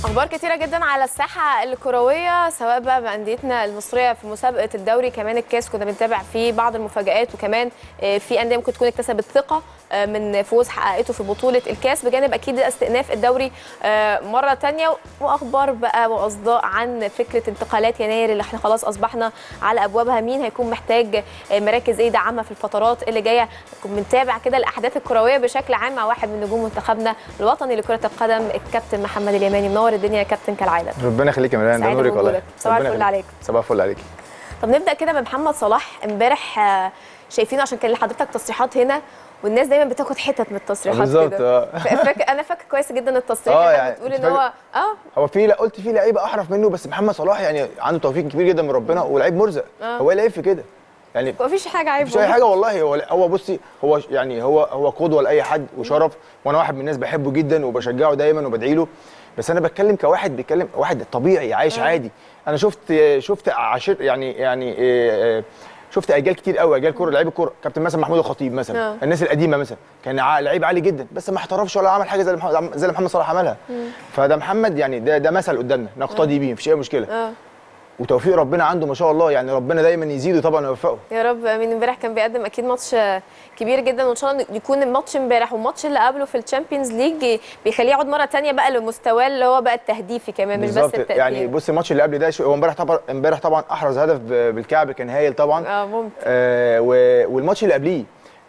اخبار كتيره جدا على الساحه الكرويه سواء بقى بانديتنا المصريه في مسابقه الدوري كمان الكاس كنا بنتابع فيه بعض المفاجات وكمان آه، في انديه ممكن تكون اكتسبت ثقه آه، من فوز حققته في بطوله الكاس بجانب اكيد استئناف الدوري آه، مره تانية واخبار بقى واصداء عن فكره انتقالات يناير اللي احنا خلاص اصبحنا على ابوابها مين هيكون محتاج آه، مراكز ايه دعمها في الفترات اللي جايه كنا بنتابع كده الاحداث الكرويه بشكل عام مع واحد من نجوم منتخبنا الوطني لكره القدم الكابتن محمد اليماني منور الدنيا يا كابتن كالعاده ربنا يخليك يا ميلان ده سعيدة نورك والله بوجودك. صباح ربنا الفل يخليك. عليك. صباح الفل عليك طب نبدا كده بمحمد صلاح امبارح آه، شايفين عشان كان لحضرتك تصريحات هنا والناس دايما بتاخد حتت من التصريحات بالظبط، كده آه. ف- فاكر انا فاكر كويس جدا التصريح آه، اللي يعني بتقول ان فاكر- هو اه هو في لا قلت في لعيبه احرف منه بس محمد صلاح يعني عنده توفيق كبير جدا من ربنا ولعيب مرزق آه. هو لعيب في كده يعني مفيش حاجه عيب مش اي والله. حاجه والله هو هو بصي هو يعني هو هو قدوه لاي حد وشرف وانا واحد من الناس بحبه جدا وبشجعه دايما وبدعي له بس انا بتكلم كواحد بيتكلم واحد طبيعي عايش عادي انا شفت شفت عشر يعني يعني إيه، إيه، شفت اجيال كتير قوي اجيال كوره لعيبه كوره كابتن مثلا محمود الخطيب مثلا آه. الناس القديمه مثلا كان ع- لعيب عالي جدا بس ما احترفش ولا عمل حاجه زي اللي محمد- زي اللي محمد صلاح عملها فده محمد يعني ده ده مثل قدامنا نقتدي بيه مفيش اي مشكله اه وتوفيق ربنا عنده ما شاء الله يعني ربنا دايما يزيده طبعا ويوفقه يا رب امين امبارح كان بيقدم اكيد ماتش آه، كبير جدا وان شاء الله يكون الماتش امبارح والماتش اللي قبله في الشامبيونز ليج بيخليه يقعد مره تانية بقى لمستواه اللي هو بقى التهديفي كمان مش بس بالظبط التأثير يعني بص الماتش اللي قبل ده شو- هو امبارح طبعا امبارح طبعا احرز هدف ب- بالكعب كان هايل طبعا اه ممكن آه و- والماتش اللي قبليه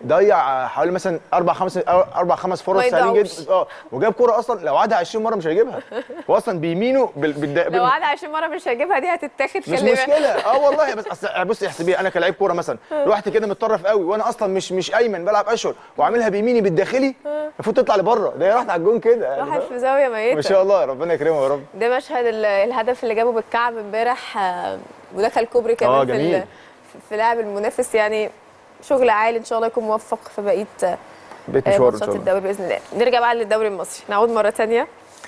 ضيع حوالي مثلا اربع خمس اربع خمس فرص ما سهلين يضيعوش. جدا اه وجاب كوره اصلا لو عادها 20 مره مش هيجيبها هو اصلا بيمينه بال... بال... لو بال... قعد 20 مره مش هيجيبها دي هتتاخد مش خلي بالك. مشكله اه والله بس اصل بصي احسبيها انا كلاعب كوره مثلا رحت كده متطرف قوي وانا اصلا مش مش ايمن بلعب اشهر وعاملها بيميني بالداخلي المفروض تطلع لبره ده هي راحت على الجون كده يعني راحت في زاويه ميته ما شاء الله ربنا يكرمه يا رب ده مشهد ال- الهدف اللي جابه بالكعب امبارح آه، ودخل كوبري كمان آه، في جميل. ال- في لاعب المنافس يعني شغل عالي ان شاء الله يكون موفق في بقيه آه، بيت مشوار ان ماتشات شاء الله الدوري باذن الله نرجع بقى للدوري المصري نعود مره ثانيه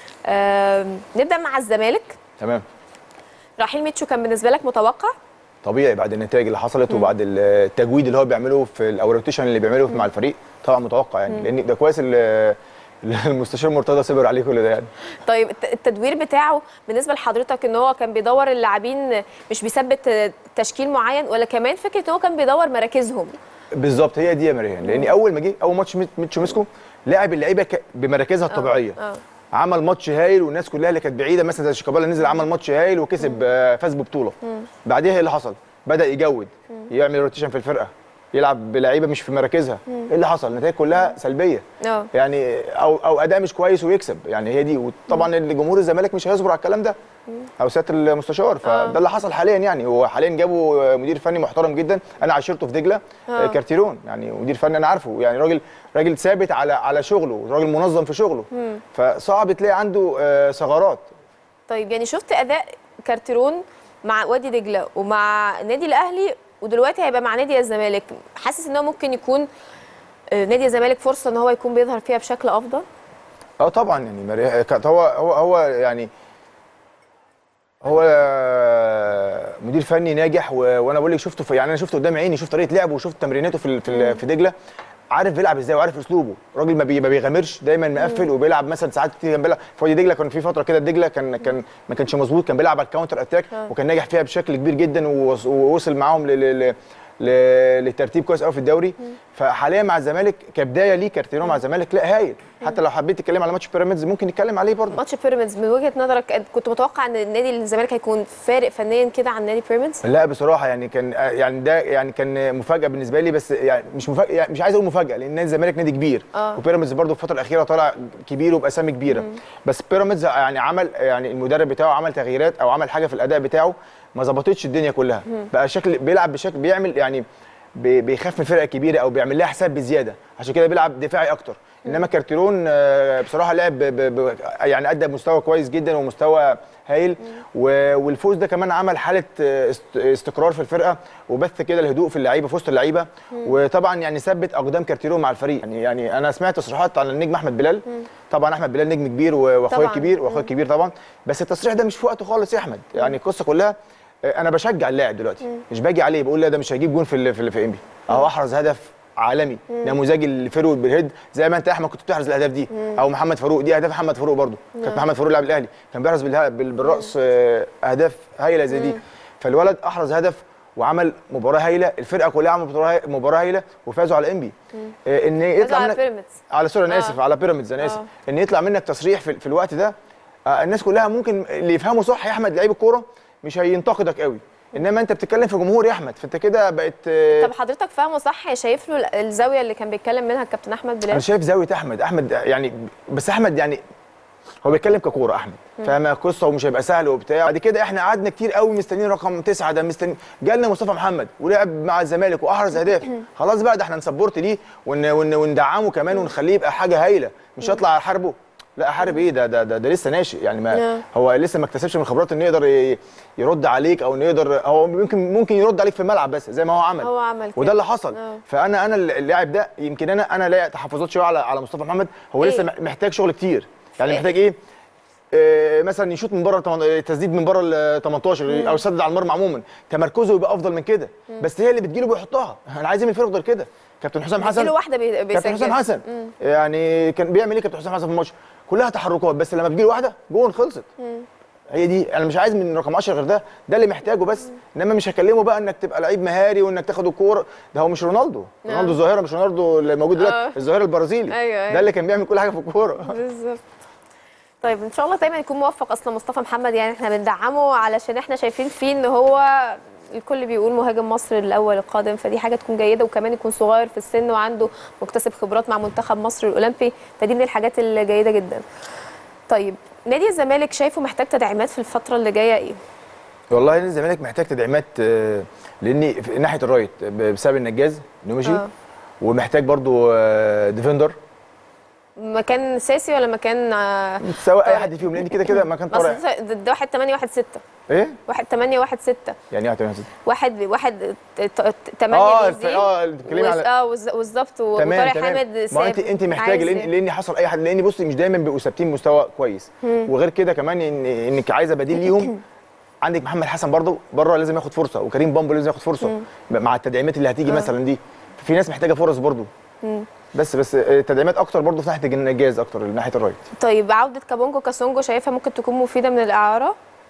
نبدا مع الزمالك تمام رحيل ميتشو كان بالنسبه لك متوقع طبيعي بعد النتائج اللي حصلت وبعد التجويد اللي هو بيعمله في ال- او الروتيشن اللي بيعمله مع الفريق طبعا متوقع يعني لان ده كويس ال- المستشار مرتضى صبر عليه كل ده يعني طيب الت- التدوير بتاعه بالنسبه لحضرتك ان هو كان بيدور اللاعبين مش بيثبت آه، تشكيل معين ولا كمان فكره ان هو كان بيدور مراكزهم بالظبط هي دي يا مريان لان اول ما جه اول ماتش ميت- ميتشو مسكو لعب اللعيبه ك- بمراكزها الطبيعيه اه عمل ماتش هايل والناس كلها اللي كانت بعيده مثلا زي شيكابالا نزل عمل ماتش هايل وكسب آه، فاز ببطوله بعديها ايه اللي حصل بدا يجود يعمل روتيشن في الفرقه يلعب بلعيبه مش في مراكزها ايه اللي حصل النتائج كلها سلبيه اه يعني او او اداء مش كويس ويكسب يعني هي دي وطبعا جمهور الزمالك مش هيصبر على الكلام ده او سياده المستشار فده اللي حصل حاليا يعني هو حاليا جابوا مدير فني محترم جدا انا عاشرته في دجله آه. كارتيرون يعني مدير فني انا عارفه يعني راجل راجل ثابت على على شغله راجل منظم في شغله فصعب تلاقي عنده آه، ثغرات طيب يعني شفت اداء كارتيرون مع وادي دجله ومع النادي الاهلي ودلوقتي هيبقى مع نادي الزمالك حاسس ان هو ممكن يكون آه، نادي الزمالك فرصه ان هو يكون بيظهر فيها بشكل افضل اه طبعا يعني مري- كانت هو هو هو يعني هو مدير فني ناجح و... وانا بقول لك شفته في يعني انا شفته قدام عيني شفت طريقه لعبه وشفت تمريناته في ال- في, ال- في دجله عارف بيلعب ازاي وعارف اسلوبه راجل ما, بي... ما بيغامرش دايما مقفل وبيلعب مثلا ساعات كتير كان بيلعب في وادي دجله كان في فتره كده دجله كان كان ما كانش مظبوط كان بيلعب على الكاونتر اتاك وكان ناجح فيها بشكل كبير جدا ووص- ووصل معاهم ل... ل... ل... ل- للترتيب كويس قوي في الدوري فحاليا مع الزمالك كبدايه ليه كارتيرون مع الزمالك لا هايل حتى لو حبيت تتكلم على ماتش بيراميدز ممكن نتكلم عليه برضه ماتش بيراميدز من وجهه نظرك كنت متوقع ان النادي الزمالك هيكون فارق فنيا كده عن نادي بيراميدز لا بصراحه يعني كان يعني ده يعني كان مفاجاه بالنسبه لي بس يعني مش مفاجاه يعني مش عايز اقول مفاجاه لان نادي الزمالك نادي كبير آه. وبيراميدز برضه في الفتره الاخيره طالع كبير وباسامي كبيره بس بيراميدز يعني عمل يعني المدرب بتاعه عمل تغييرات او عمل حاجه في الاداء بتاعه ما ظبطتش الدنيا كلها بقى شكل بيلعب بشكل بيعمل يعني بي- بيخاف من الفرقه الكبيره او بيعمل لها حساب بزياده عشان كده بيلعب دفاعي اكتر انما كارتيرون آه، بصراحه لعب ب- ب- ب- يعني ادى مستوى كويس جدا ومستوى هايل و- والفوز ده كمان عمل حاله آه، است- استقرار في الفرقه وبث كده الهدوء في اللعيبه في وسط اللعيبه وطبعا يعني ثبت اقدام كارتيرون مع الفريق يعني يعني انا سمعت تصريحات عن النجم احمد بلال طبعا احمد بلال نجم كبير و- واخويا طبعاً. الكبير واخويا الكبير طبعا بس التصريح ده مش في وقته خالص يا احمد يعني القصه كلها آه، انا بشجع اللاعب دلوقتي مش باجي عليه بقول لا ده مش هيجيب جون في ال- في ال- في انبي اهو احرز هدف عالمي نموذج الفيرود بالهيد زي ما انت يا احمد كنت بتحرز الاهداف دي او محمد فاروق دي اهداف محمد فاروق برضو كانت محمد فاروق لاعب الاهلي كان بيحرز بالها- بال- بالراس آه، اهداف هايله زي دي فالولد احرز هدف وعمل مباراه هايله الفرقه كلها عملت مباراه هاي- مباراه هايله وفازوا على انبي آه، ان فازوا يطلع على منك بيراميدز على سوري انا آه. اسف على بيراميدز انا اسف آه. ان يطلع منك تصريح في, في الوقت ده آه، الناس كلها ممكن اللي يفهمه صح يا احمد لعيب الكوره مش هينتقدك قوي انما انت بتتكلم في جمهور يا احمد فانت كده بقت آه، طب حضرتك فاهمه صح شايف له الزاويه اللي كان بيتكلم منها الكابتن احمد انا بلال شايف زاويه احمد احمد يعني بس احمد يعني هو بيتكلم ككوره احمد فاهم قصه ومش هيبقى سهل وبتاع بعد كده احنا قعدنا كتير قوي مستنيين رقم تسعه ده مستني جالنا مصطفى محمد ولعب مع الزمالك واحرز اهداف خلاص بقى ده احنا نسبورت ليه ون ون وندعمه كمان ونخليه يبقى حاجه هايله مش هطلع احاربه لا احارب ايه ده ده ده, ده لسه ناشئ يعني ما نعم. هو لسه ما اكتسبش من خبرات انه يقدر ي- يرد عليك او انه يقدر هو ممكن ممكن يرد عليك في الملعب بس زي ما هو عمل هو عمل كده. وده اللي حصل آه. فانا انا اللاعب ده يمكن انا انا لاقي تحفظات شويه على على مصطفى محمد هو إيه؟ لسه مح- محتاج شغل كتير يعني إيه؟ محتاج ايه آه، مثلا يشوط من بره التمن- تسديد من بره ال 18 او يسدد على المرمى عموما تمركزه يبقى افضل من كده بس هي اللي بتجيله بيحطها انا عايز اعمل فرق غير كده كابتن حسام حسن له واحده بي- كابتن بيسجل حسام حسن يعني كان بيعمل ايه كابتن حسام حسن في الماتش كلها تحركات بس لما بتجيله واحده جون خلصت هي دي انا مش عايز من رقم 10 غير ده ده اللي محتاجه بس انما مش هكلمه بقى انك تبقى لعيب مهاري وانك تاخد الكوره ده هو مش رونالدو رونالدو الظاهره مش رونالدو اللي موجود آه. دلوقتي الظاهره البرازيلي أيوة، أيوة. ده اللي كان بيعمل كل حاجه في الكوره بالظبط طيب ان شاء الله دايما يكون موفق اصلا مصطفى محمد يعني احنا بندعمه علشان احنا شايفين فيه ان هو الكل بيقول مهاجم مصر الاول القادم فدي حاجه تكون جيده وكمان يكون صغير في السن وعنده مكتسب خبرات مع منتخب مصر الاولمبي فدي من الحاجات الجيده جدا طيب نادي الزمالك شايفه محتاج تدعيمات في الفتره اللي جايه ايه والله نادي الزمالك محتاج تدعيمات آه، لاني في ناحيه الرايت ب- بسبب النجاز انه مشي آه. ومحتاج برضو آه، ديفندر مكان ساسي ولا مكان آه، سواء اي طارق. حد فيهم لان كده كده مكان اصل طارق ده- ده واحد 8 واحد 6 ايه واحد 8 واحد 6 يعني ايه هتعمل كده؟ واحد واحد 8 اه دي اه بتتكلمي على اه وز- بالظبط و- تمام وطارق تمام حامد ما هو انت ساب. انت محتاجه عايز- لان لان حصل اي حد لان بصي مش دايما بيبقوا ثابتين مستوى كويس وغير كده كمان إن انك عايزه بديل ليهم عندك محمد حسن برضه بره لازم ياخد فرصه وكريم بامبو لازم ياخد فرصه مع التدعيمات اللي هتيجي مثلا دي في ناس محتاجه فرص برضه بس بس آه، تدعيمات اكتر برضه في ناحيه النجاز اكتر ناحيه الرايت طيب عوده كابونجو كاسونجو شايفها ممكن تكون مفيده من الاعاره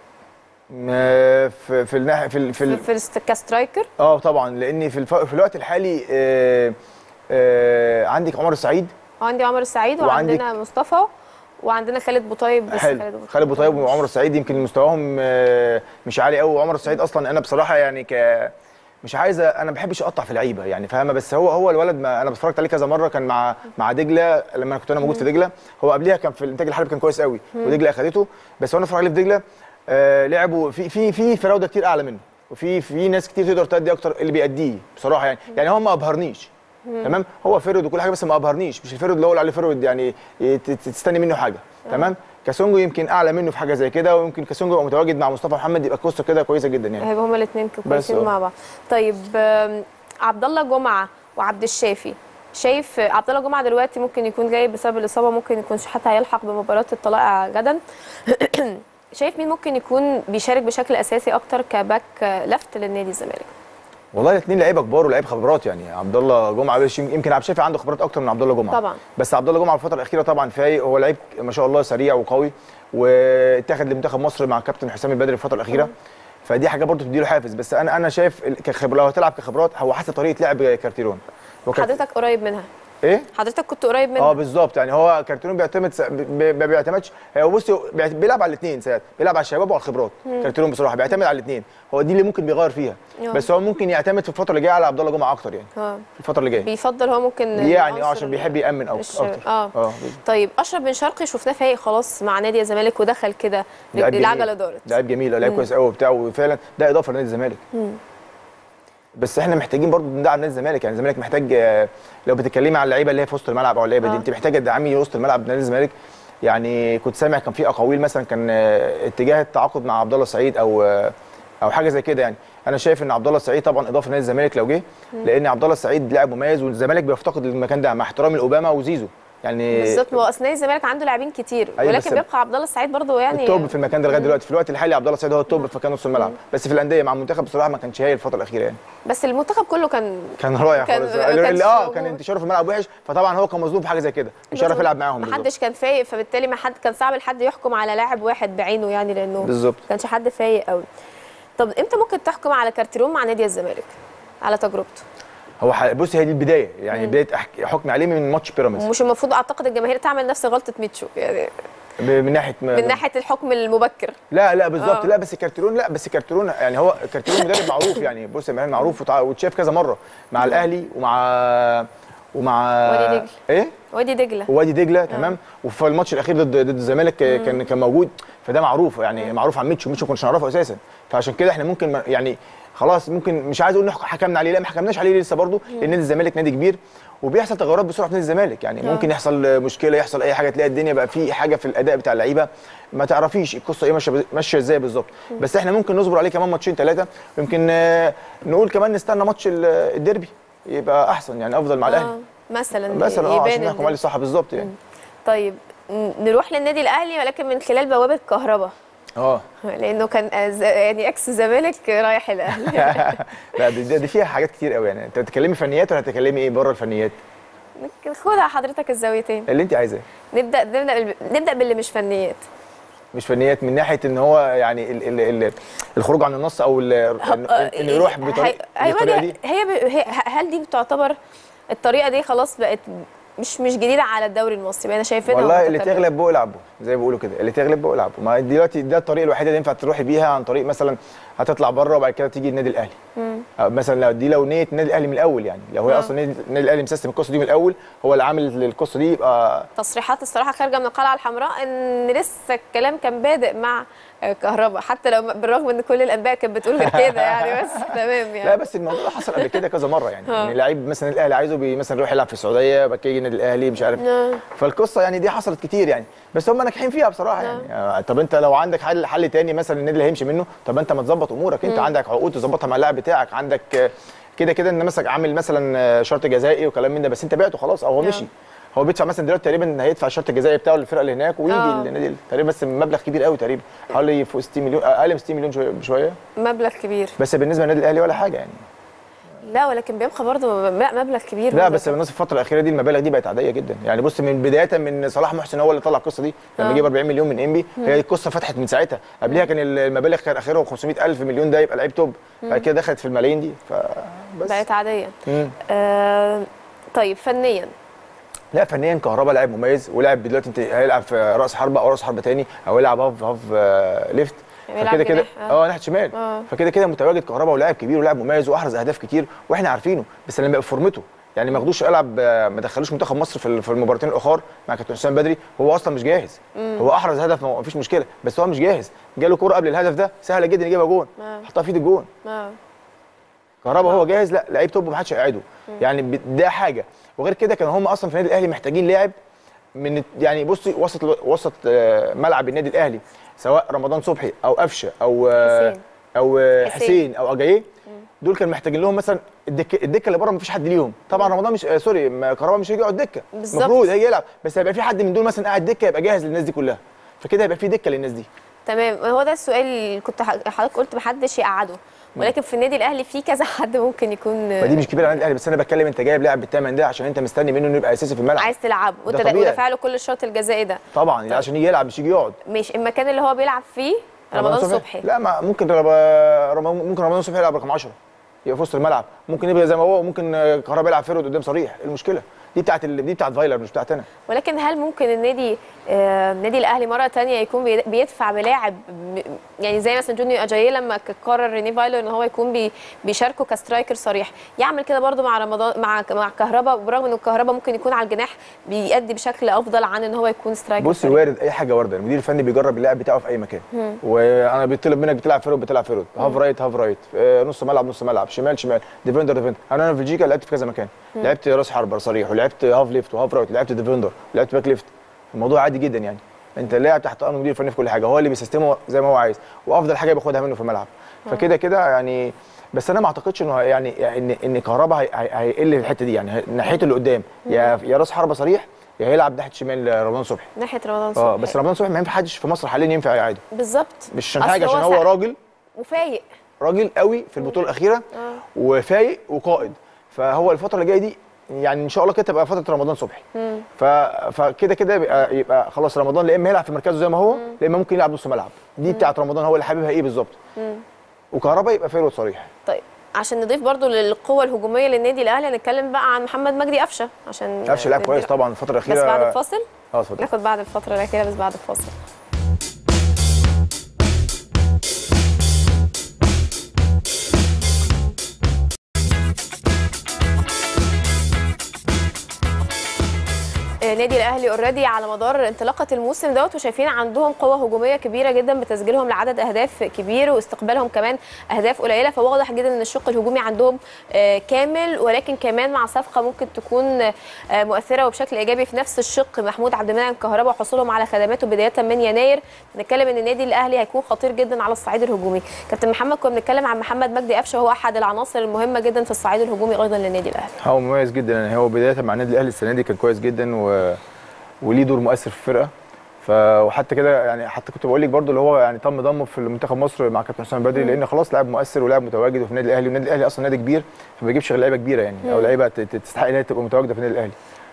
آه، في في الناحيه في ال- في في, ال- في الست- كسترايكر اه طبعا لان في الف... في الوقت الحالي آه، آه، عندك عمر السعيد وعندي عمر السعيد وعندك- وعندنا مصطفى وعندنا خالد بوطيب بس حلو خالد بوطيب وعمر السعيد يمكن مستواهم آه، مش عالي قوي وعمر السعيد اصلا انا بصراحه يعني ك مش عايز انا ما بحبش اقطع في لعيبه يعني فاهمه بس هو هو الولد ما انا اتفرجت عليه كذا مره كان مع مع دجله لما انا كنت انا موجود في دجله هو قبليها كان في الانتاج الحربي كان كويس قوي ودجله اخدته بس وانا اتفرج عليه في دجله آه لعبوا في في في فراوده كتير اعلى منه وفي في ناس كتير تقدر تأدي اكتر اللي بيأديه بصراحه يعني يعني هو ما ابهرنيش تمام هو فرود وكل حاجه بس ما ابهرنيش مش الفرود اللي اقول عليه فرود يعني ت- ت- تستني منه حاجه تمام كاسونجو يمكن اعلى منه في حاجه زي كده ويمكن كاسونجو يبقى متواجد مع مصطفى محمد يبقى قصه كده كويسه جدا يعني هيبقى هما الاثنين كويسين آه. مع بعض طيب آم، عبد الله جمعه وعبد الشافي شايف عبد الله جمعه دلوقتي ممكن يكون جاي بسبب الاصابه ممكن يكون حتى هيلحق بمباراه الطلائع غدا شايف مين ممكن يكون بيشارك بشكل اساسي اكتر كباك لفت للنادي الزمالك والله الاثنين لعيبه كبار ولاعيب خبرات يعني عبد الله جمعه بس يمكن عبد الشافي عنده خبرات اكتر من عبد الله جمعه طبعا. بس عبد الله جمعه في الفتره الاخيره طبعا فايق هو لعيب ما شاء الله سريع وقوي واتخذ لمنتخب مصر مع كابتن حسام البدري الفتره الاخيره فدي حاجه برضه بتديله حافز بس انا انا شايف ال- كخبره لو هتلعب كخبرات هو حسب طريقه لعب كارتيرون هو كارت- حضرتك قريب منها ايه حضرتك كنت قريب منها اه بالظبط يعني هو كارتيرون بيعتمد س- ب- ما بيعتمدش هو بصي بيعت- بيلعب على الاثنين ساعات بيلعب على الشباب وعلى الخبرات كارتيرون بصراحه بيعتمد على الاثنين هو دي اللي ممكن بيغير فيها آه. بس هو ممكن يعتمد في الفتره اللي جايه على عبد الله جمعه اكتر يعني اه في الفتره اللي جايه بيفضل هو ممكن يعني اه العنصر عشان بيحب يامن أو الشباب. اكتر اه اه طيب اشرف بن شرقي شفناه فايق خلاص مع نادي الزمالك ودخل كده لعيب جميل. العجله دارت لعيب جميل لعيب كويس قوي وبتاع وفعلا ده اضافه لنادي الزمالك بس احنا محتاجين برضو ندعم نادي الزمالك يعني الزمالك محتاج آه، لو بتتكلمي على اللعيبه اللي هي في وسط الملعب او اللعيبه دي آه. انت محتاجه تدعمي وسط الملعب نادي الزمالك يعني كنت سامع كان في اقاويل مثلا كان آه، اتجاه التعاقد مع عبد الله السعيد او آه، او حاجه زي كده يعني انا شايف ان عبد الله السعيد طبعا اضافه لنادي الزمالك لو جه لان عبد الله السعيد لاعب مميز والزمالك بيفتقد المكان ده مع احترامي لاوباما وزيزو يعني بالظبط ما هو اصل نادي الزمالك عنده لاعبين كتير أيوة ولكن بس- بيبقى عبد الله السعيد برضه يعني التوب في المكان ده لغايه دلوقتي في الوقت الحالي عبد الله السعيد هو التوب في مكان نص الملعب بس في الانديه مع المنتخب بصراحه ما كانش هايل الفتره الاخيره يعني بس المنتخب كله كان كان رائع كان- خالص ما اللي- كانش اللي- اه موجود. كان انتشاره في الملعب وحش فطبعا هو كان مظلوم في حاجه زي كده مش عارف يلعب معاهم ما بالظبط. حدش كان فايق فبالتالي ما حد كان صعب لحد يحكم على لاعب واحد بعينه يعني لانه بالظبط ما كانش حد فايق قوي طب امتى ممكن تحكم على كارتيرون مع نادي الزمالك على تجربته هو ح- بص هي دي البدايه يعني بدايه أحك- حكم عليه من ماتش بيراميدز ومش المفروض اعتقد الجماهير تعمل نفس غلطه ميتشو يعني ب- من ناحيه من ناحيه الحكم المبكر لا لا بالظبط آه. لا بس كارتيرون لا بس كارتيرون يعني هو كارتيرون مدرب معروف يعني بص يا مهند معروف وتع- واتشاف كذا مره مع الاهلي ومع ومع وادي دجلة. ايه وادي دجله وادي دجله تمام وفي الماتش الاخير ضد ضد الزمالك كان كان موجود فده معروف يعني معروف عن ميتشو ميتشو ما كناش نعرفه اساسا فعشان كده احنا ممكن ما- يعني خلاص ممكن مش عايز اقول إن حكمنا عليه لا ما حكمناش عليه لسه برضه لان نادي الزمالك نادي كبير وبيحصل تغيرات بسرعه في نادي الزمالك يعني ممكن يحصل مشكله يحصل اي حاجه تلاقي الدنيا بقى في حاجه في الاداء بتاع اللعيبه ما تعرفيش القصه ايه ماشيه ماشيه ازاي بالظبط بس احنا ممكن نصبر عليه كمان ماتشين ثلاثه ويمكن آه، نقول كمان نستنى ماتش ال- الديربي يبقى احسن يعني افضل مع الاهلي آه مثلا مثلا اه عشان يبان نحكم إن- عليه صح بالظبط يعني طيب ن- نروح للنادي الاهلي ولكن من خلال بوابه كهرباء اه لانه كان أز- يعني اكس الزمالك رايح الاهلي لا دي, دي, دي فيها حاجات كتير قوي يعني انت بتتكلمي فنيات ولا هتتكلمي ايه بره الفنيات خدها حضرتك الزاويتين اللي انت عايزاه نبدا نبدا بال- نبدا باللي مش فنيات مش فنيات من ناحيه ان هو يعني ال ال ال الخروج عن النص او ال- إن- انه يروح بطريقه هي- بالطريقه هيواجه- دي هي, ب... هي هل دي تعتبر الطريقه دي خلاص بقت مش مش جديده على الدوري المصري بقينا شايفينها والله اللي متكررة. تغلب بقى العبه زي ما بيقولوا كده اللي تغلب بقى العبه ما دلوقتي ده الطريقه الوحيده اللي ينفع تروحي بيها عن طريق مثلا هتطلع بره وبعد كده تيجي النادي الاهلي أو مثلا لو دي لو نيه النادي الاهلي من الاول يعني لو هي آه. اصلا النادي النادي الاهلي مسيستم القصه دي من الاول هو اللي عامل القصه دي يبقى تصريحات الصراحه خارجه من القلعه الحمراء ان لسه الكلام كان بادئ مع آه، كهرباء حتى لو بالرغم ان كل الانباء كانت بتقول غير كده يعني بس تمام لا يعني بس الموضوع ده حصل قبل كده كذا مره يعني آه. يعني لعيب مثلا الاهلي عايزه بي مثلا يروح يلعب في السعوديه بعد كده يجي النادي الاهلي مش عارف آه. فالقصه يعني دي حصلت كتير يعني بس هم ناجحين فيها بصراحه يعني آه، طب انت لو عندك حل حل تاني مثلا النادي اللي هيمشي منه طب انت ما تظبط امورك انت عندك عقود تظبطها مع اللاعب بتاعك عندك آه، كده كده ان مثلا عامل مثلا آه، شرط جزائي وكلام من ده بس انت بعته خلاص او هو نعم. مشي هو بيدفع مثلا دلوقتي تقريبا هيدفع الشرط الجزائي بتاعه للفرقه اللي هناك ويجي آه. النادي تقريبا بس مبلغ كبير قوي تقريبا حوالي فوق 60 مليون اقل من 60 مليون شويه بشويه مبلغ كبير بس بالنسبه للنادي الاهلي ولا حاجه يعني لا ولكن بيبقى برضه م- مبلغ كبير لا برضه. بس بالنسبه الفتره الاخيره دي المبالغ دي بقت عاديه جدا يعني بص من بدايه من صلاح محسن هو اللي طلع القصه دي لما آه. جيب 40 مليون من انبي هي القصه فتحت من ساعتها قبلها كان المبالغ كان اخرهم 500 الف مليون ده يبقى لعيب توب بعد كده دخلت في الملايين دي فبس بقت عاديه مم. آه طيب فنيا لا فنيا كهربا لاعب مميز ولاعب دلوقتي انت هيلعب في راس حربه او راس حربه تاني او يلعب هاف هاف آه، ليفت يلعب فكده كده جناح، آه. اه ناحيه شمال آه. فكده كده متواجد كهربا ولاعب كبير ولاعب مميز واحرز اهداف كتير واحنا عارفينه بس لما يبقى في فورمته يعني ما ياخدوش العب آه، ما دخلوش منتخب مصر في ال- في المباراتين الاخر مع كابتن حسام بدري هو اصلا مش جاهز هو احرز هدف ما فيش مشكله بس هو مش جاهز جاله كوره قبل الهدف ده سهله جدا يجيبها جون آه. حطها في ايد الجون آه. كهربا هو جاهز لا لعيب توب ما حدش هيقعده يعني ب- ده حاجه وغير كده كانوا هم اصلا في النادي الاهلي محتاجين لاعب من يعني بصي وسط وسط آه، ملعب النادي الاهلي سواء رمضان صبحي او قفشه او آه، حسين. او آه، حسين. حسين او اجاييه دول كانوا محتاجين لهم مثلا الدكه الدكه اللي بره ما فيش حد ليهم طبعا رمضان مش آه سوري ما- كهربا مش هيجي يقعد دكه بالظبط. المفروض هيجي يلعب بس هيبقى في حد من دول مثلا قاعد دكه يبقى جاهز للناس دي كلها فكده هيبقى في دكه للناس دي تمام هو ده السؤال اللي كنت ح- حضرتك قلت محدش يقعده ولكن في النادي الاهلي في كذا حد ممكن يكون فدي مش كبيره على النادي الاهلي بس انا بتكلم انت جايب لاعب بالثمن ده عشان انت مستني منه انه يبقى اساسي في الملعب عايز تلعبه وانت طبيعي. ودافع له كل الشرط الجزائي ده طبعا يعني عشان يجي يلعب مش يجي يقعد مش المكان اللي هو بيلعب فيه رمضان صبحي لا ما ممكن رب... رم... ممكن رمضان صبحي يلعب رقم 10 يبقى في وسط الملعب ممكن يبقى زي ما هو ممكن آه، كهربا يلعب فيرود قدام صريح إيه المشكله دي بتاعت ال... دي بتاعت فايلر مش بتاعت انا ولكن هل ممكن النادي آه، النادي الاهلي مره تانية يكون بي- بيدفع بلاعب م- يعني زي مثلا جونيور اجاييه لما ك- قرر ريني فايلر ان هو يكون بي بيشاركه كسترايكر صريح يعمل كده برده مع رمضان مع مع كهربا برغم ان الكهربا ممكن يكون على الجناح بيأدي بشكل افضل عن ان هو يكون سترايكر بص صريح. وارد اي حاجه وارده المدير الفني بيجرب اللاعب بتاعه في اي مكان وانا بيطلب منك بتلعب فيرود بتلعب فيرود هاف رايت هاف رايت آه، نص ملعب نص ملعب شمال شمال ديفندر ديفندر انا انا في بلجيكا لعبت في كذا مكان لعبت راس حربه صريح ولعبت هاف ليفت وهاف رايت لعبت ديفندر لعبت باك ليفت الموضوع عادي جدا يعني انت اللاعب تحت امر المدير الفني في كل حاجه هو اللي بيسيستمه زي ما هو عايز وافضل حاجه بياخدها منه في الملعب فكده كده يعني بس انا ما اعتقدش انه يعني يعني ان ان كهربا هي- هي- هيقل في الحته دي يعني ناحيته اللي قدام يا يا راس حربه صريح يا هيلعب ناحيه شمال رمضان صبحي ناحيه رمضان اه صبحي بس رمضان صبحي ما ينفعش في مصر حاليا ينفع عادي بالظبط مش عشان أصل حاجه عشان هو هو سا- راجل وفايق راجل قوي في البطوله الاخيره وفايق وقائد فهو الفتره اللي جايه دي يعني ان شاء الله كده تبقى فتره رمضان صبحي ف... فكده كده يبقى, يبقى خلاص رمضان لا اما يلعب في مركزه زي ما هو لا اما ممكن يلعب نص ملعب دي بتاعت رمضان هو اللي حاببها ايه بالظبط وكهربا يبقى فيرود صريح طيب عشان نضيف برضو للقوه الهجوميه للنادي الاهلي هنتكلم بقى عن محمد مجدي قفشه عشان قفشه لاعب ندي- كويس طبعا الفتره الاخيره بس بعد الفاصل اه اتفضل ناخد بعد الفتره الاخيره بس بعد الفاصل آه، نادي الاهلي اوريدي على مدار انطلاقه الموسم دوت وشايفين عندهم قوه هجوميه كبيره جدا بتسجيلهم لعدد اهداف كبير واستقبالهم كمان اهداف قليله فواضح جدا ان الشق الهجومي عندهم آه، كامل ولكن كمان مع صفقه ممكن تكون آه، مؤثره وبشكل ايجابي في نفس الشق محمود عبد المنعم كهربا وحصولهم على خدماته بدايه من يناير نتكلم ان النادي الاهلي هيكون خطير جدا على الصعيد الهجومي كابتن محمد كنا بنتكلم عن محمد مجدي قفشه هو احد العناصر المهمه جدا في الصعيد الهجومي ايضا للنادي الاهلي هو مميز جدا يعني هو بدايه مع النادي الاهلي السنه دي كان كويس جدا و... وليه دور مؤثر في الفرقه ف وحتى كده يعني حتى كنت بقول لك برضو اللي هو يعني تم ضمه في المنتخب مصر مع كابتن حسام بدري لان خلاص لاعب مؤثر ولاعب متواجد وفي النادي الاهلي والنادي الاهلي اصلا نادي كبير فما بيجيبش غير لعيبه كبيره يعني او لعيبه ت- ت- تستحق انها تبقى متواجده في النادي الاهلي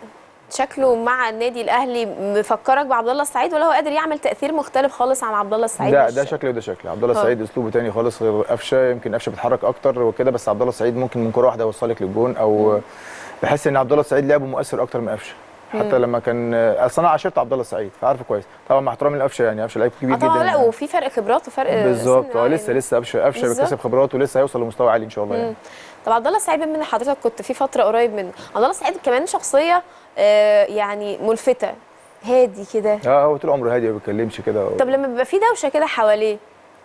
شكله مع النادي الاهلي مفكرك بعبد الله السعيد ولا هو قادر يعمل تاثير مختلف خالص عن عبد الله السعيد ده مش- ده شكل وده شكل عبد الله آه. السعيد اسلوبه تاني خالص غير قفشه يمكن قفشه بيتحرك اكتر وكده بس عبد الله السعيد ممكن من كره واحده يوصلك للجون او بحس ان عبد الله السعيد لعبه مؤثر اكتر من قفشه حتى لما كان اصل انا عاشرت عبد الله السعيد فعارفه كويس طبعا مع احترامي لقفشه يعني قفشه لعيب كبير اه طبعا جدا لا يعني. وفي فرق خبرات وفرق بالظبط سن اه يعني. لسه لسه قفشه قفشه بالظبط. بيكتسب خبرات ولسه هيوصل لمستوى عالي ان شاء الله يعني طب عبد الله السعيد بما ان حضرتك كنت في فتره قريب منه عبد الله السعيد كمان شخصيه آه، يعني ملفته هادي كده اه هو طول عمره هادي ما بيتكلمش كده طب لما بيبقى في دوشه كده حواليه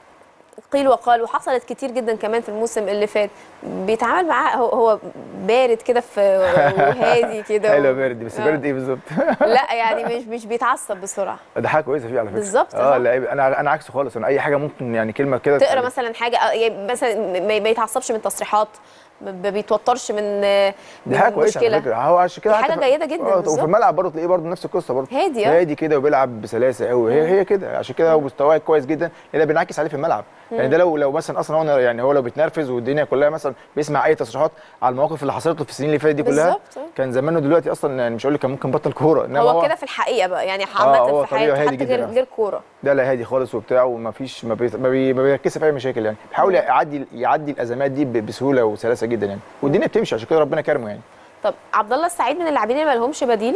قيل وقال وحصلت كتير جدا كمان في الموسم اللي فات بيتعامل معاه هو, هو بارد كده في وهادي كده حلو و- بارد بس آه. بارد ايه بالظبط لا يعني مش مش بيتعصب بسرعه ده حاجه كويسه فيه على فكره بالظبط، صح. اه لعيب انا انا عكسه خالص انا اي حاجه ممكن يعني كلمه كده تقرا تخلي- مثلا حاجه آه، يعني مثلا ما ما يتعصبش من تصريحات ما ما بيتوترش من آه، دي من حاجه كويسه على مشكلة. فكره هو عشان كده دي حاجة حتى في- جيدة جدا آه، بالظبط. وفي الملعب برضه تلاقيه برضه نفس القصه برضه هادي، آه. هادي كده وبيلعب بسلاسه قوي هي هي كده عشان كده هو مستواه كويس جدا لان ده بينعكس عليه في الملعب يعني ده لو لو مثلا اصلا هو يعني هو لو بيتنرفز والدنيا كلها مثلا بيسمع اي تصريحات على المواقف اللي حصلت له في السنين اللي فاتت دي كلها بالظبط، آه. كان زمانه دلوقتي اصلا يعني مش هقول لك كان ممكن بطل كوره انما هو كده في الحقيقه بقى يعني هو عامه في طبيعي حياته هادي حتى جداً، غير آه. غير كوره ده لا هادي خالص وبتاع وما فيش ما, بي ما, بي ما بيركزش في اي مشاكل يعني بيحاول يعدي يعدي الازمات دي ب- بسهوله وسلاسه جدا يعني والدنيا بتمشي عشان كده ربنا كرمه يعني طب عبد الله السعيد من اللاعبين اللي ما لهمش بديل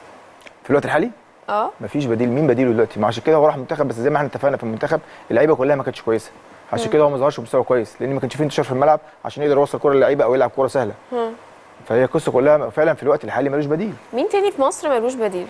في الوقت الحالي اه مفيش بديل مين بديله دلوقتي ما عشان كده هو راح منتخب بس زي ما احنا اتفقنا في المنتخب اللعيبه كلها ما كانتش كويسه عشان كده هو ما ظهرش بمستوى كويس لان ما كانش فيه انتشار في الملعب عشان يقدر يوصل كوره للعيبه او يلعب كوره سهله مم. فهي القصه كلها فعلا في الوقت الحالي ملوش بديل مين تاني في مصر ملوش بديل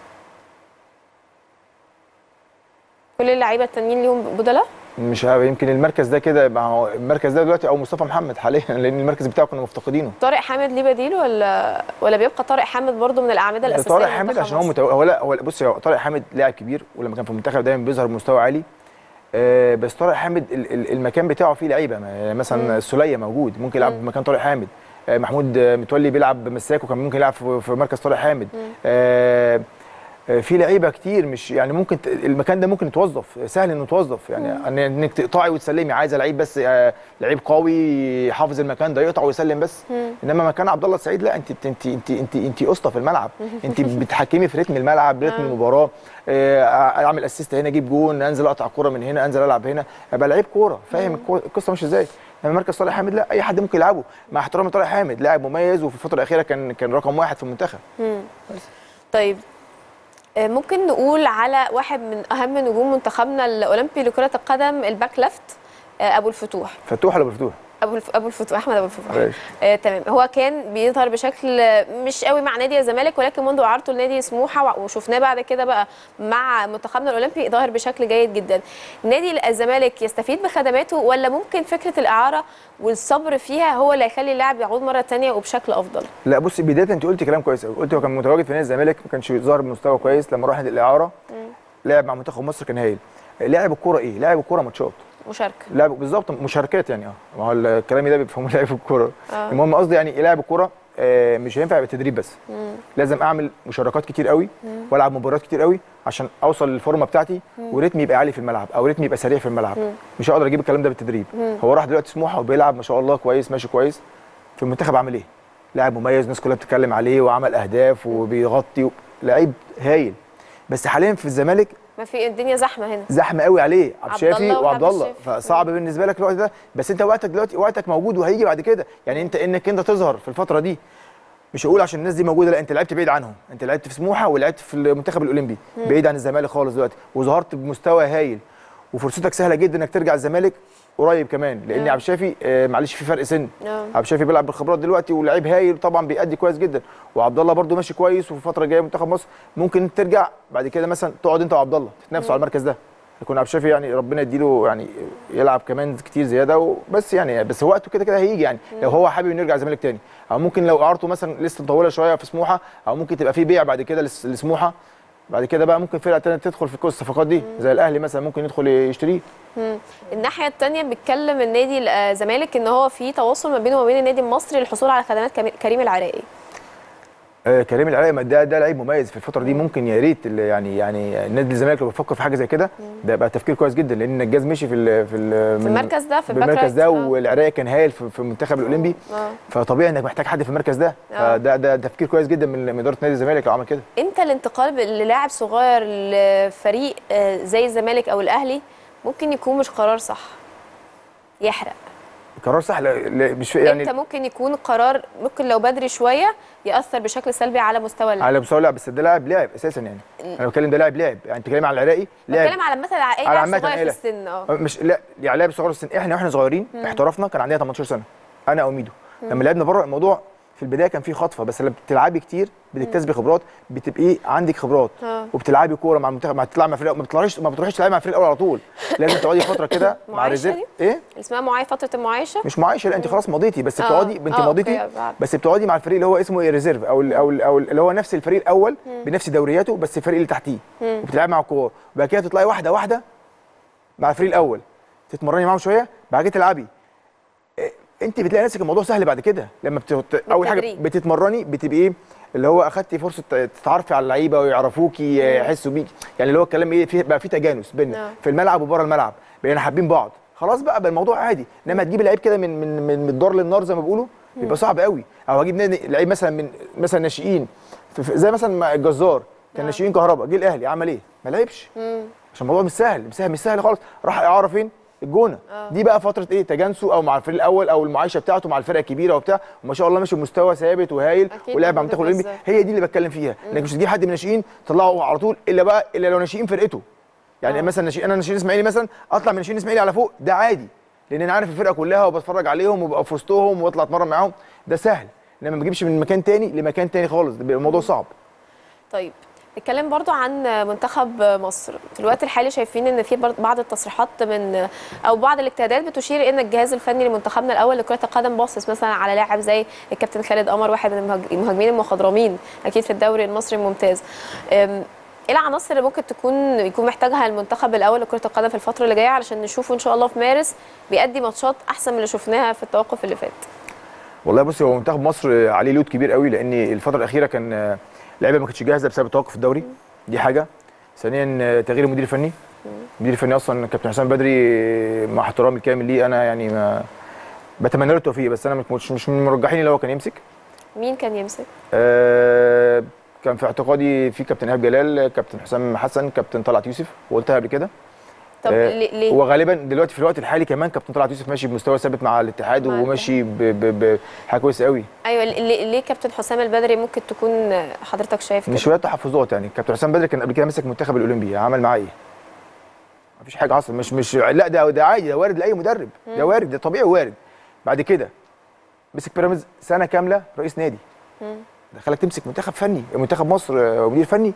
كل اللعيبه التانيين ليهم بدلاء مش عارف يمكن المركز ده كده ما هو المركز ده دلوقتي او مصطفى محمد حاليا لان المركز بتاعه كنا مفتقدينه طارق حامد ليه بديل ولا ولا بيبقى طارق حامد برضو من الاعمده الاساسيه طارق لمنتخب حامد عشان هو مصر؟ متو... هو لا هو لا، بص هو طارق حامد لاعب كبير ولما كان في المنتخب دايما بيظهر بمستوى عالي آه بس طارق حامد ال- ال- المكان بتاعه فيه لعيبه ما- مثلا السوليه موجود ممكن يلعب مكان طارق حامد آه محمود آه، متولي بيلعب مساك وكان ممكن يلعب في في مركز طارق حامد آه آه، في لعيبه كتير مش يعني ممكن ت- المكان ده ممكن يتوظف سهل انه يتوظف يعني أن- انك تقطعي وتسلمي عايزه لعيب بس آه، لعيب قوي حافظ المكان ده يقطع ويسلم بس انما مكان عبد الله السعيد لا انت انت انت انت انت اسطى في الملعب انت بتحكمي في رتم الملعب رتم المباراه آه، اعمل اسيست هنا اجيب جون انزل اقطع كوره من هنا انزل العب هنا ابقى لعيب كوره فاهم الكو- القصه ماشيه ازاي انما مركز طارق حامد لا اي حد ممكن يلعبه مع احترامي طارق حامد لاعب مميز وفي الفتره الاخيره كان كان رقم واحد في المنتخب طيب آه، ممكن نقول على واحد من اهم نجوم منتخبنا الاولمبي لكره القدم الباك ليفت آه، ابو الفتوح فتوح ولا مفتوح؟ ابو الف... ابو الفتوح احمد ابو الفتوح ماشي. آه تمام هو كان بيظهر بشكل آه، مش قوي مع نادي الزمالك ولكن منذ اعارته لنادي سموحه وع- وشفناه بعد كده بقى مع منتخبنا الاولمبي ظاهر بشكل جيد جدا نادي الزمالك يستفيد بخدماته ولا ممكن فكره الاعاره والصبر فيها هو اللي هيخلي اللاعب يعود مره تانية وبشكل افضل لا بص بدايه انت قلت كلام كويس قوي قلت هو كان متواجد في نادي الزمالك ما كانش ظاهر بمستوى كويس لما راح نادي الاعاره لعب مع منتخب مصر كان هايل لاعب الكوره ايه؟ لاعب الكوره ماتشات مشاركه لاعب بالظبط مشاركات يعني اه ما هو الكلام ده بيفهموه لاعب الكوره آه. المهم قصدي يعني لاعب الكوره آه، مش هينفع يبقى تدريب بس لازم اعمل مشاركات كتير قوي والعب مباريات كتير قوي عشان اوصل للفورمه بتاعتي وريتمي يبقى عالي في الملعب او ريتمي يبقى سريع في الملعب مش هقدر اجيب الكلام ده بالتدريب هو راح دلوقتي سموحه وبيلعب ما شاء الله كويس ماشي كويس في المنتخب عامل ايه لاعب مميز الناس كلها بتتكلم عليه وعمل اهداف وبيغطي و... لعيب هايل بس حاليا في الزمالك ما في الدنيا زحمه هنا زحمه قوي عليه عبد عبد الشافي الله وعبد وعبد الله الشافي. فصعب بالنسبه لك الوقت ده بس انت وقتك دلوقتي وقتك موجود وهيجي بعد كده يعني انت انك انت تظهر في الفتره دي مش هقول عشان الناس دي موجوده لا انت لعبت بعيد عنهم انت لعبت في سموحه ولعبت في المنتخب الاولمبي بعيد عن الزمالك خالص دلوقتي وظهرت بمستوى هايل وفرصتك سهله جدا انك ترجع الزمالك قريب كمان لان آه. عبد الشافي آه، معلش في فرق سن آه. عبد الشافي بيلعب بالخبرات دلوقتي ولاعيب هايل طبعا بيأدي كويس جدا وعبد الله برده ماشي كويس وفي الفتره الجايه منتخب مصر ممكن انت ترجع بعد كده مثلا تقعد انت وعبد الله تتنافسوا على المركز ده يكون عبد الشافي يعني ربنا يديله يعني يلعب كمان كتير زياده وبس يعني بس هو وقته كده كده هيجي يعني لو هو حابب انه يرجع الزمالك تاني او ممكن لو اعارته مثلا لسه مطوله شويه في سموحه او ممكن تبقى في بيع بعد كده لس- لسموحه بعد كده بقى ممكن فرقه تانيه تدخل في كل الصفقات دي زي الاهلي مثلا ممكن يدخل يشتريه مم. الناحيه الثانيه بيتكلم النادي الزمالك ان هو في تواصل ما بينه وما بين النادي المصري للحصول على خدمات كمي- كريم العراقي آه كريم العراقي ما ده ده لعيب مميز في الفتره دي ممكن يا ريت اللي يعني يعني النادي الزمالك لو بيفكر في حاجه زي كده ده يبقى تفكير كويس جدا لان النجاز مشي في ال في ال في المركز ده في في المركز ده آه. والعراقي كان هايل في, في المنتخب الاولمبي آه. فطبيعي انك محتاج حد في المركز ده آه. فده ده تفكير كويس جدا من من اداره نادي الزمالك لو عمل كده انت الانتقال ب- للاعب صغير لفريق آه، زي الزمالك او الاهلي ممكن يكون مش قرار صح يحرق قرار صح لا- لا- مش في- يعني يعني انت ممكن يكون قرار ممكن لو بدري شويه ياثر بشكل سلبي على مستوى اللعب على مستوى لاعب بس ده لاعب لاعب اساسا يعني انا بتكلم ده لاعب لاعب يعني انت بتتكلم على العراقي لاعب بتكلم على مثلا على اي على لاعب عامة صغير في إيه؟ السن اه مش لا يعني لاعب صغير السن احنا واحنا صغيرين احترفنا كان عندنا 18 سنه انا او ميدو لما لعبنا بره الموضوع في البدايه كان فيه خطفه بس لما بتلعبي كتير بتكتسبي خبرات بتبقي عندك خبرات آه. وبتلعبي كوره مع المنتخب ما تطلع مع الفريق ما بتطلعيش ما بتروحيش تلعبي مع الفريق الاول على طول لازم تقعدي فتره كده مع معايشة ريزيرف دي؟ ايه اللي اسمها معاي فتره المعايشه مش معايشه لا انت خلاص مضيتي بس آه. بتقعدي انت آه، مضيتي أوكي، بعد. بس بتقعدي مع الفريق اللي هو اسمه ايه ريزيرف او ال او ال او ال- اللي هو نفس الفريق الاول بنفس دورياته بس الفريق اللي تحتيه وبتلعبي مع الكوره وبعد كده تطلعي واحده واحده مع الفريق الاول تتمرني معاهم شويه بعد كده تلعبي إيه، انت بتلاقي نفسك الموضوع سهل بعد كده لما بت... اول حاجه بالتدريج. بتتمرني بتبقي ايه اللي هو اخدتي فرصه تتعرفي على اللعيبه ويعرفوكي يحسوا بيكي يعني اللي هو الكلام ايه في بقى في تجانس بيننا نعم. في الملعب وبره الملعب بقينا حابين بعض خلاص بقى بقى الموضوع عادي انما تجيب لعيب كده من من من من الدار للنار زي ما بيقولوا بيبقى صعب قوي او هجيب نادي- لعيب مثلا من مثلا ناشئين في- في- زي مثلا مع الجزار كان ناشئين كهرباء جه الاهلي عمل ايه؟ ما لعبش عشان الموضوع مش سهل مش سهل مش سهل خالص راح اعاره فين؟ الجونه دي بقى فتره ايه تجانسه او مع الفريق الاول او المعايشه بتاعته مع الفرقه الكبيره وبتاع وما شاء الله ماشي بمستوى ثابت وهايل أكيد ولعب مع موجود المنتخب الاولمبي بالظبط. هي دي اللي بتكلم فيها انك مش تجيب حد من الناشئين تطلعه على طول الا بقى الا لو ناشئين فرقته يعني آه. مثلا ناشئين انا ناشئين اسماعيلي مثلا اطلع من ناشئين اسماعيلي على فوق ده عادي لان انا عارف الفرقه كلها وبتفرج عليهم وببقى في وسطهم واطلع اتمرن معاهم ده سهل انما ما تجيبش من مكان تاني لمكان تاني خالص ده بيبقى الموضوع صعب طيب نتكلم برضو عن منتخب مصر في الوقت الحالي شايفين ان في بر- بعض التصريحات من او بعض الاجتهادات بتشير ان الجهاز الفني لمنتخبنا الاول لكره القدم باصص مثلا على لاعب زي الكابتن خالد قمر واحد من المهاج- المهاجمين المخضرمين اكيد في الدوري المصري الممتاز أم، ايه العناصر اللي ممكن تكون يكون محتاجها المنتخب الاول لكره القدم في الفتره اللي جايه علشان نشوفه ان شاء الله في مارس بيأدي ماتشات احسن من اللي شفناها في التوقف اللي فات والله بصي هو منتخب مصر عليه لود كبير قوي لان الفتره الاخيره كان آه، اللعيبه ما كانتش جاهزه بسبب التوقف الدوري دي حاجه ثانيا آه، تغيير المدير الفني المدير الفني اصلا كابتن حسام بدري آه، مع احترامي الكامل ليه انا يعني ما بتمنى له التوفيق بس انا مش مش من المرجحين اللي هو كان يمسك مين كان يمسك آه، كان في اعتقادي في كابتن ايهاب جلال كابتن حسام حسن كابتن طلعت يوسف وقلتها قبل كده طب آه، ليه ليه وغالبا دلوقتي في الوقت الحالي كمان كابتن طلعت يوسف ماشي بمستوى ثابت مع الاتحاد مع وماشي ب- ب- بحاجه كويسه قوي ايوه ليه, ليه كابتن حسام البدري ممكن تكون حضرتك شايف كده مش شويه تحفظات يعني كابتن حسام بدري كان قبل كده مسك المنتخب الاولمبي عمل معاه ايه؟ مفيش حاجه حصل مش مش لا ده ده عادي ده وارد لاي مدرب ده وارد ده طبيعي وارد بعد كده مسك بيراميدز سنه كامله رئيس نادي دخلك تمسك منتخب فني منتخب مصر آه، ومدير فني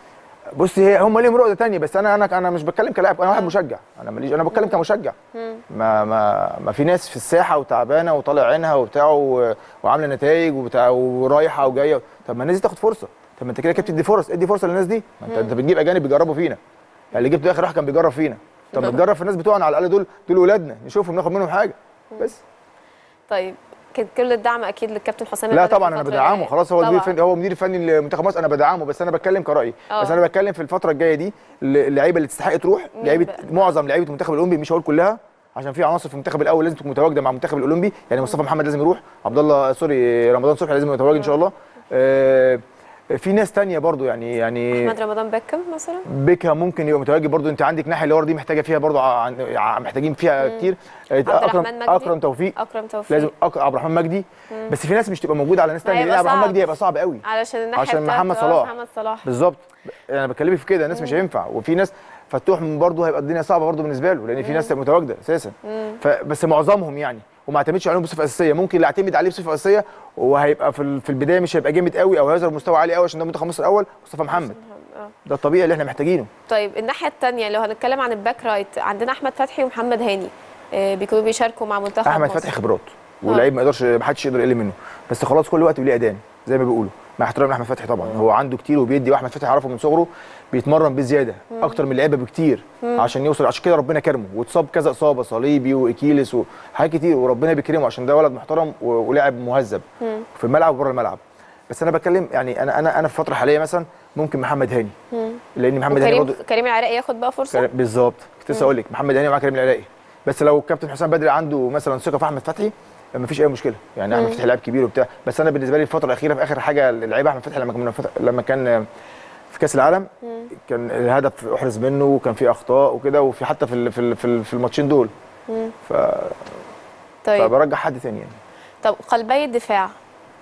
بص هي هم ليهم رؤيه ثانيه بس انا انا انا مش بتكلم كلاعب انا واحد مشجع انا ماليش انا بتكلم كمشجع ما ما ما في ناس في الساحه وتعبانه وطالع عينها وبتاع و- وعامله نتائج وبتاع ورايحه وجايه طب ما الناس دي تاخد فرصه طب ما انت كده كده بتدي فرص ادي فرصه للناس دي ما انت انت بتجيب اجانب بيجربوا فينا يعني اللي جبته اخر واحد كان بيجرب فينا طب ما تجرب في الناس بتوعنا على الاقل دول دول ولادنا نشوفهم ناخد منهم حاجه بس طيب كان كل الدعم اكيد للكابتن حسام لا البدري طبعا في انا الفترة بدعمه الجاية. خلاص هو المدير طبعاً. الفني هو مدير فني لمنتخب مصر انا بدعمه بس انا بتكلم كرأيي آه. بس انا بتكلم في الفتره الجايه دي اللعيبه اللي تستحق تروح لعيبه بقى؟ معظم لعيبه المنتخب الاولمبي مش هقول كلها عشان في عناصر في المنتخب الاول لازم تكون متواجده مع المنتخب الاولمبي يعني مصطفى محمد لازم يروح عبد الله سوري رمضان صبحي لازم يتواجد ان شاء الله آه، في ناس تانية برضو يعني يعني احمد رمضان بكم مثلا بيكا ممكن يبقى متواجد برضو انت عندك ناحيه اللي ورا دي محتاجه فيها برضو ع- ع- محتاجين فيها كتير آه، اكرم الرحمن مجدي. اكرم توفيق اكرم توفيق لازم أك... عبد الرحمن مجدي بس في ناس مش تبقى موجوده على ناس تانية هيبقى لان عبد الرحمن صعب. مجدي هيبقى صعب قوي علشان الناحيه عشان بتاعت محمد آه، صلاح. محمد صلاح بالظبط انا بكلمك في كده الناس مش هينفع وفي ناس فتوح من برضه هيبقى الدنيا صعبه برضه بالنسبه له لان في ناس متواجده اساسا فبس معظمهم يعني وما اعتمدش عليهم بصفه اساسيه ممكن اللي اعتمد عليه بصفه اساسيه وهيبقى في ال- في البدايه مش هيبقى جامد قوي او هيظهر مستوى عالي قوي عشان ده منتخب مصر الاول مصطفى محمد آه. ده الطبيعي اللي احنا محتاجينه طيب الناحيه الثانيه لو هنتكلم عن الباك رايت عندنا احمد فتحي ومحمد هاني آه، بيكونوا بيشاركوا مع منتخب احمد مصر. فتحي خبرات ولعيب ما يقدرش ما حدش يقدر يقل منه بس خلاص كل وقت وليه اذان زي ما بيقولوا مع احترام لاحمد فتحي طبعا هو عنده كتير وبيدي واحمد فتحي عرفه من صغره بيتمرن بزياده اكتر من اللعيبه بكتير عشان يوصل عشان كده ربنا كرمه واتصاب كذا اصابه صليبي واكيلس وحاجات كتير وربنا بيكرمه عشان ده ولد محترم و- ولاعب مهذب في الملعب وبره الملعب بس انا بتكلم يعني انا انا انا في فتره حاليه مثلا ممكن محمد هاني لان محمد هاني وكريم برضه كريم العراقي ياخد بقى فرصه كريم- بالظبط كنت لسه اقول لك محمد هاني ومعاه كريم العراقي بس لو الكابتن حسام بدري عنده مثلا ثقه في احمد فتحي ما فيش اي مشكله يعني احمد فتحي لاعب كبير وبتاع بس انا بالنسبه لي الفتره الاخيره في اخر حاجه اللعيبه احمد فتحي لما كان منف- لما كان في كاس العالم كان الهدف احرز منه وكان في اخطاء وكده وفي حتى في ال- في ال- في ال- في الماتشين دول ف... طيب فبرجح حد تاني يعني طب قلبي الدفاع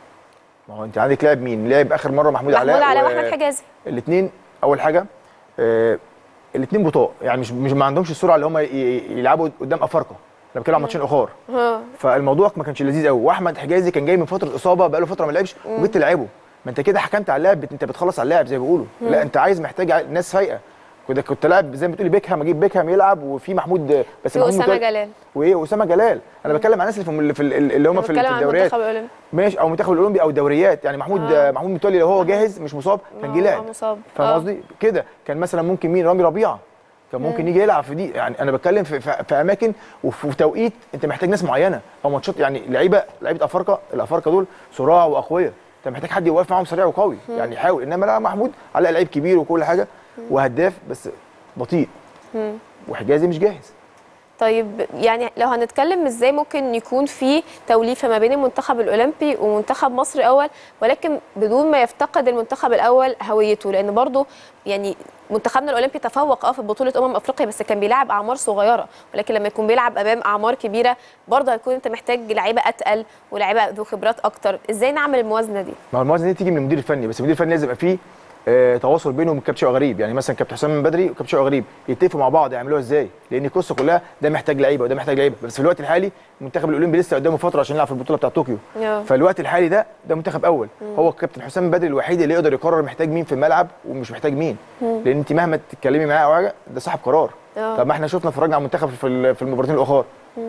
ما هو انت عندك لاعب مين؟ لعب اخر مره محمود علاء محمود علاء و- واحمد حجازي الاثنين اول حاجه آه الاثنين بطاء يعني مش مش ما عندهمش السرعه اللي هم ي- ي- يلعبوا قدام افارقه انا بتكلم عن ماتشين اخر ها فالموضوع ما كانش لذيذ قوي واحمد حجازي كان جاي من فتره اصابه بقاله فتره ما لعبش وجيت تلعبه ما انت كده حكمت على اللاعب انت بتخلص على اللاعب زي ما بيقولوا لا انت عايز محتاج ع- ناس فايقه كنت كنت لاعب زي ما بتقولي بيكهام اجيب بيكهام يلعب وفي محمود بس في محمود اسامه متولي- جلال وايه واسامه جلال انا بتكلم عن الناس اللي في اللي في اللي هم في بتكلم في عن الدوريات المنتخب الاولمبي ماشي او المنتخب الاولمبي او الدوريات يعني محمود آه. محمود متولي لو هو جاهز مش مصاب كان جه آه، لاعب مصاب فاهم آه. قصدي كده كان مثلا ممكن مين رامي ربيعه كان ممكن يجي يلعب في دي يعني انا بتكلم في, في, في اماكن وفي توقيت انت محتاج ناس معينه او ماتشات يعني لعيبه لعيبه افارقه الافارقه دول صراع واقوياء انت محتاج حد يوقف معاهم سريع وقوي يعني يحاول انما لا محمود على لعيب كبير وكل حاجه وهداف بس بطيء وحجازي مش جاهز طيب يعني لو هنتكلم ازاي ممكن يكون في توليفه ما بين المنتخب الاولمبي ومنتخب مصر الاول ولكن بدون ما يفتقد المنتخب الاول هويته لان برضه يعني منتخبنا الاولمبي تفوق اه في بطوله امم افريقيا بس كان بيلعب اعمار صغيره ولكن لما يكون بيلعب امام اعمار كبيره برضه هيكون انت محتاج لعيبه اتقل ولاعيبه ذو خبرات اكتر ازاي نعمل الموازنه دي ما هو الموازنه دي تيجي من المدير الفني بس المدير الفني لازم يبقى فيه آه تواصل بينه وبين كابتن شوقي غريب يعني مثلا كابتن حسام بدري وكابتن شوقي غريب يتفقوا مع بعض يعملوها ازاي لان القصه كلها ده محتاج لعيبه وده محتاج لعيبه بس في الوقت الحالي المنتخب الاولمبي لسه قدامه فتره عشان يلعب في البطوله بتاعه طوكيو آه. فالوقت الحالي ده ده منتخب اول هو الكابتن حسام بدري الوحيد اللي يقدر يقرر محتاج مين في الملعب ومش محتاج مين لان انت مهما تتكلمي معاه او حاجه ده صاحب قرار آه. طب ما احنا شفنا اتفرجنا على المنتخب في ال- في المباراتين الاخر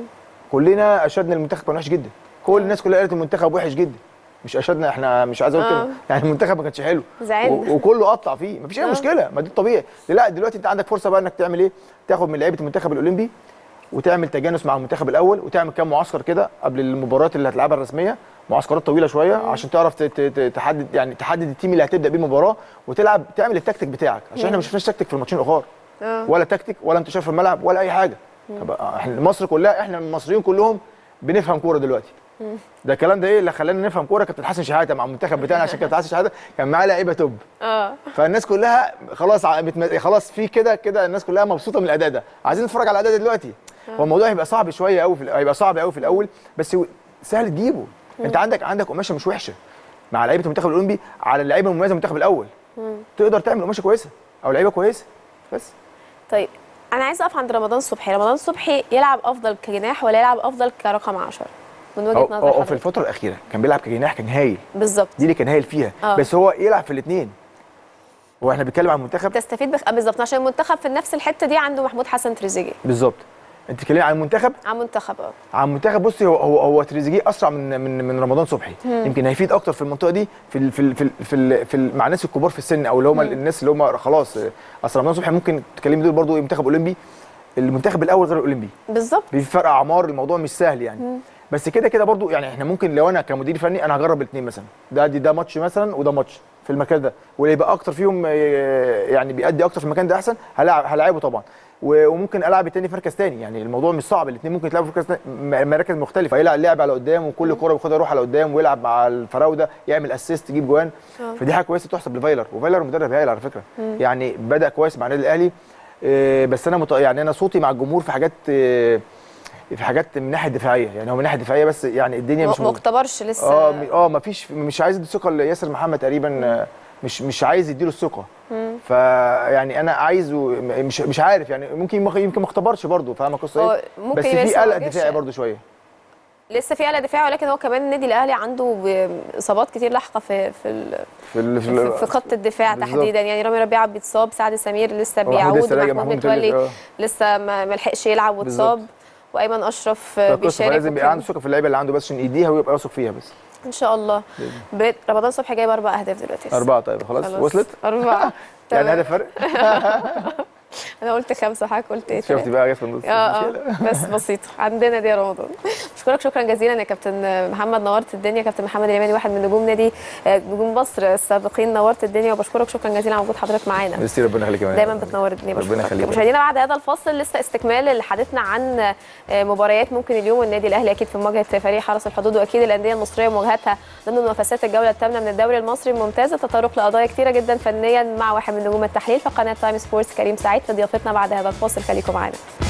كلنا اشدنا المنتخب كان وحش جدا كل الناس كلها قالت المنتخب وحش جدا مش اشدنا احنا مش عايز اقول آه. كده يعني المنتخب ما كانش حلو زعلنا. و- وكله قطع فيه مفيش اي آه. مشكله ما دي الطبيعي لا دلوقتي انت عندك فرصه بقى انك تعمل ايه تاخد من لعيبه المنتخب الاولمبي وتعمل تجانس مع المنتخب الاول وتعمل كام معسكر كده قبل المباريات اللي هتلعبها الرسميه معسكرات طويله شويه عشان تعرف ت- ت- ت- تحدد يعني تحدد التيم اللي هتبدا بيه المباراه وتلعب تعمل التكتيك بتاعك عشان احنا ما شفناش تكتيك في الماتشين الاخر آه. ولا تكتيك ولا انتشار في الملعب ولا اي حاجه طب احنا مصر كلها احنا المصريين كلهم بنفهم كوره دلوقتي ده الكلام ده ايه اللي خلانا نفهم كوره كابتن حسن شحاته مع المنتخب بتاعنا عشان كابتن حسن شحاته كان معاه لعيبه توب اه فالناس كلها خلاص ع- بتم... خلاص في كده كده الناس كلها مبسوطه من الاداء ده عايزين نتفرج على الاداء ده دلوقتي هو الموضوع هيبقى صعب شويه قوي في ال- هيبقى صعب قوي في الاول بس هو سهل تجيبه انت عندك عندك قماشه مش وحشه مع لعيبه المنتخب الاولمبي على اللعيبه المميزه المنتخب الاول تقدر تعمل قماشه كويسه او لعيبه كويسه بس طيب انا عايزه اقف عند رمضان صبحي رمضان صبحي يلعب افضل كجناح ولا يلعب افضل كرقم 10 من وجهه هو نظر هو في حضرتك الفتره الاخيره كان بيلعب كجناح كان هايل بالظبط دي اللي كان هايل فيها آه. بس هو يلعب في الاثنين هو احنا بنتكلم عن المنتخب تستفيد بخ... آه بالظبط عشان المنتخب في نفس الحته دي عنده محمود حسن تريزيجيه بالظبط انت بتتكلمي عن المنتخب على منتخب اه عن المنتخب بصي هو هو, هو تريزيجيه اسرع من من من رمضان صبحي يمكن هيفيد اكتر في المنطقه دي في ال في ال في, ال في, ال في ال مع الناس الكبار في السن او اللي هم الناس اللي هم خلاص اصل رمضان صبحي ممكن تتكلمي دول برضو منتخب اولمبي المنتخب الاول غير الاولمبي بالظبط في فرق اعمار الموضوع مش سهل يعني بس كده كده برضو يعني احنا ممكن لو انا كمدير فني انا هجرب الاثنين مثلا ده دي ده ماتش مثلا وده ماتش في المكان ده واللي يبقى اكتر فيهم آه، يعني بيأدي اكتر في المكان ده احسن هلاعب هلاعبه طبعا و- وممكن العب التاني في مركز تاني يعني الموضوع مش صعب الاثنين ممكن يتلعبوا في مركز تاني- م- مراكز مختلفه يلعب لعب على قدام وكل كوره بياخدها يروح على قدام ويلعب مع الفراوده يعمل اسيست يجيب جوان آه. فدي حاجه كويسه تحسب لفايلر وفايلر مدرب هايل على فكره يعني بدا كويس مع النادي الاهلي آه، بس انا مت... يعني انا صوتي مع الجمهور في حاجات آه، في حاجات من الناحيه الدفاعيه يعني هو من الناحيه الدفاعيه بس يعني الدنيا مش ما موجودة. اختبرش لسه اه م- اه ما فيش مش عايز يدي الثقه لياسر محمد تقريبا آه، مش مش عايز يديله الثقه فيعني انا عايزه م- مش مش عارف يعني ممكن ما- يمكن ما اختبرش برضه فاهم القصه هو ايه ممكن بس يبقى في لسه ما قلق جاش دفاعي يعني. برضه شويه لسه في قلق دفاعي ولكن هو كمان النادي الاهلي عنده ب- اصابات كتير لاحقه في في ال- في ال- في, في, ال- في خط الدفاع بالظبط. تحديدا يعني رامي ربيعه بيتصاب سعد سمير لسه محمود بيعود لسه راجع، محمود محمود متولي متولي، آه. لسه ما ما لحقش يلعب واتصاب بالظبط. وايمن اشرف فالقصة بيشارك فلازم يبقى وكده. عنده ثقه في اللعيبه اللي عنده بس عشان يديها ويبقى واثق فيها بس ان شاء الله بيت رمضان صبحي جايب اربع اهداف دلوقتي اربعه طيب خلاص, خلاص. وصلت اربعه يعني تمام. هدف فرق انا قلت خمسه حضرتك قلت ايه شفت بقى جت في النص اه اه بس بسيطه عندنا دي يا رمضان بشكرك شكرا جزيلا يا كابتن محمد نورت الدنيا كابتن محمد اليماني واحد من نجوم نادي آه، نجوم مصر السابقين نورت الدنيا وبشكرك شكرا جزيلا على وجود حضرتك معانا ميرسي ربنا يخليك يا مان. دايما بتنور الدنيا ربنا بشكرك. يخليك. مشاهدينا بعد هذا الفاصل لسه استكمال لحديثنا عن آه، مباريات ممكن اليوم النادي الاهلي اكيد في مواجهه فريق حرس الحدود واكيد الانديه المصريه مواجهتها ضمن منافسات الجوله الثامنه من الدوري المصري الممتاز التطرق لقضايا كثيره جدا فنيا مع واحد من نجوم التحليل في قناه تايم سبورتس كريم سعيد في ضيافتنا بعد هذا الفاصل خليكم معانا